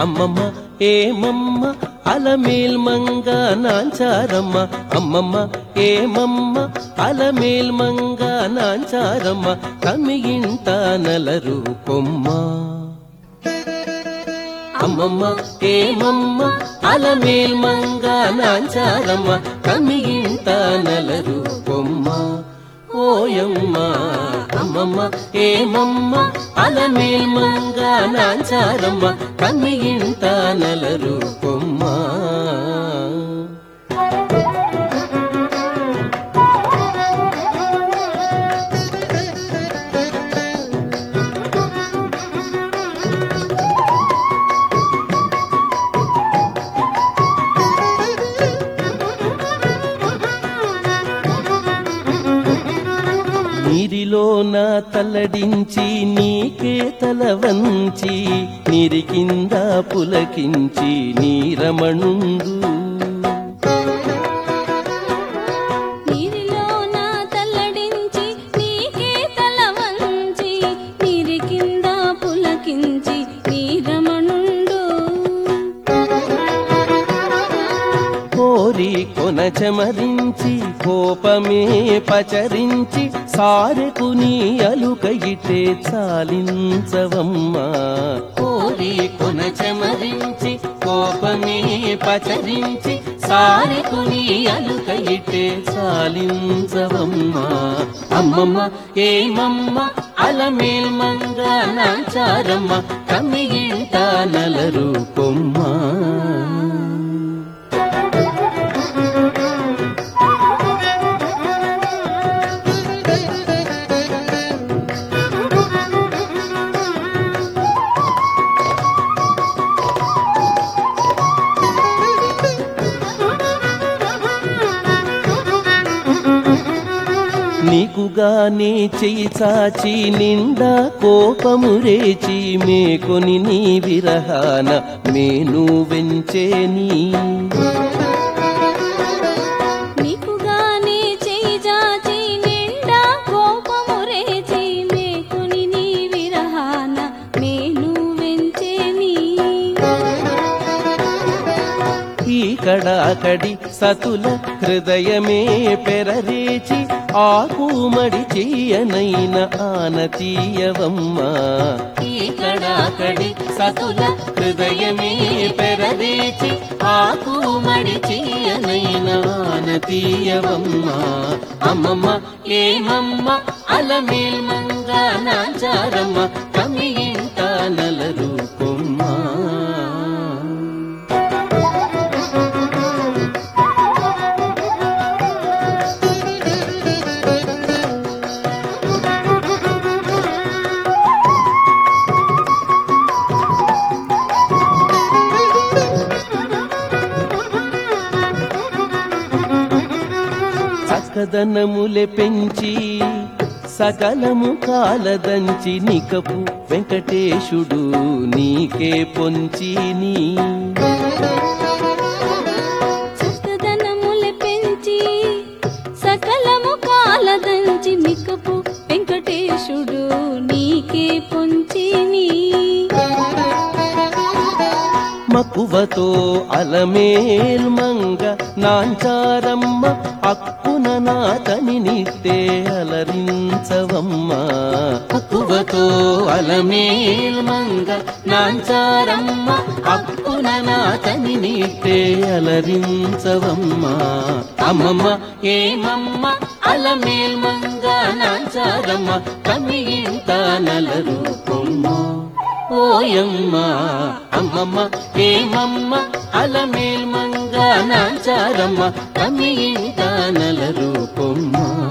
అమ్మమ్మ ఏమమ్మ అలమేల్ మంగ నాంచారమ్మ అమ్మమ్మ ఏమమ్మ అలమేల్ మంగ నాంచారమ్మ కమియింట నలరు కొమ్మ అమ్మమ్మ ఏమమ్మ అలమేల్ మంగ నాంచారమ్మ కమియింట నలరు కొమ్మ ఓయమ్మ అమ్మమ్మ ఏమమ్మ అలమేల్ మంగ నాంచారమ్మ కమియింట నలరు కొమ్మ నీరిలోన తల్లడించి నీకే తల వంచి నీరి కింద పులకించి నీరమణుండు నీరిలోన తల్లడించి నీకే తల వంచి నీరి కింద పులకించి నీరమణుండు కోరి కొన చెమరించి కోపమే పచరించి సారెకు నీ అలుకయితే చాలించవమ్మా కోరి కొన చెమరించి కోపమే పచరించి సారెకు నీ అలుకయితే చాలించవమ్మా అమ్మమ్మ ఏమమ్మ అలమేల్ మంగ నాచారమ్మ కమ్మియింట నలరు కొమ్మ నీకుగానే చెయ్యి చాచి నిండా కోపము రేచి మేకొని నీ విరహాన మేను వెంచేని నీకుగానే చేయి జాచి నిండా కోపము రేచి మేకుని నీ విరహాన మేను వెంచేని ఇక్కడ అకడి సతుల హృదయమే పెరరేచి ఆకుమడి చెయ్యనైన ఆనతీయవమ్మా ఇక్కడ అకడి సతుల హృదయమే పెరరేచి ఆకుమడి చెయ్యనైన ఆనతీయవమ్మా అమ్మమ్మ ఏమమ్మ అలమేల్ మంగ నాచారమ్మ కమియింట నలరు కొమ్మ చక్కదనములె పెంచి సకలము కాలదంచి నికపు వెంకటేశుడు నీకే పొంచి నీ చక్కదనముల పెంచి సకలము కాలదంచి మికపు వెంకటేశుడు నీకే పొంచిని మక్కువతో అలమేల్ మంగ నాంచారమ్మ అక్కున నాతని నిట్టే అలరించవమ్మా మక్కువతో అలమేల్ మంగ నాంచారమ్మ అక్కున నాతని నిట్టే అలరించవమ్మా అమ్మమ్మ ఏమమ్మ అలమేల్ మంగ నాంచారమ్మ కమియింత నలరు కొమ్మ ఓయమ్మ అమ్మమ్మ ఏమమ్మ అలమేల్ మంగ నాచారమ్మ కమియింట నలరు కొమ్మ